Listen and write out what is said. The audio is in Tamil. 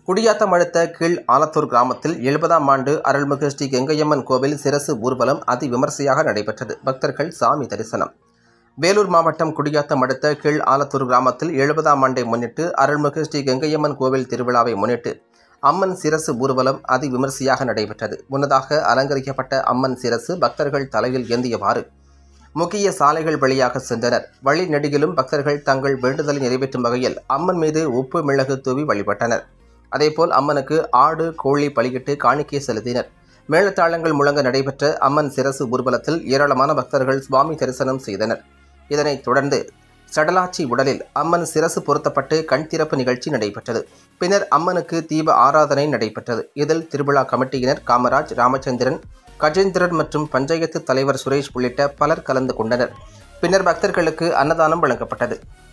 குடியாத்தம் அடுத்த கீழ் ஆலத்தூர் கிராமத்தில் எழுபதாம் ஆண்டு அருள்மிகு ஸ்ரீ கங்கையம்மன் கோவில் சிரசு ஊர்வலம் அதி விமர்சையாக நடைபெற்றது பக்தர்கள் சாமி தரிசனம் வேலூர் மாவட்டம் குடியாத்தம் அடுத்த கீழ் ஆலத்தூர் கிராமத்தில் எழுபதாம் ஆண்டை முன்னிட்டு அருள்மிகு ஸ்ரீ கங்கையம்மன் கோவில் திருவிழாவை முன்னிட்டு அம்மன் சிரசு ஊர்வலம் அதி விமர்சையாக நடைபெற்றது முன்னதாக அலங்கரிக்கப்பட்ட அம்மன் சிரசு பக்தர்கள் தலையில் ஏந்தியவாறு முக்கிய சாலைகள் வழியாக சென்றனர் வழி நெடுகிலும் பக்தர்கள் தங்கள் வேண்டுதலை நிறைவேற்றும் வகையில் அம்மன் மீது உப்பு மிளகு தூவி வழிபட்டனர் அதேபோல் அம்மனுக்கு ஆடு கோழி பலியிட்டு காணிக்கை செலுத்தினர் மேளதாளங்கள் முழங்க நடைபெற்ற அம்மன் சிரசு ஊர்வலத்தில் ஏராளமான பக்தர்கள் சுவாமி தரிசனம் செய்தனர் இதனைத் தொடர்ந்து சடலாச்சி உடலில் அம்மன் சிரசு பொருத்தப்பட்டு கண் திறப்பு நிகழ்ச்சி நடைபெற்றது பின்னர் அம்மனுக்கு தீப ஆராதனை நடைபெற்றது இதில் திருவிழா கமிட்டியினர் காமராஜ் ராமச்சந்திரன் கஜேந்திரன் மற்றும் பஞ்சாயத்து தலைவர் சுரேஷ் உள்ளிட்ட பலர் கலந்து கொண்டனர் பின்னர் பக்தர்களுக்கு அன்னதானம் வழங்கப்பட்டது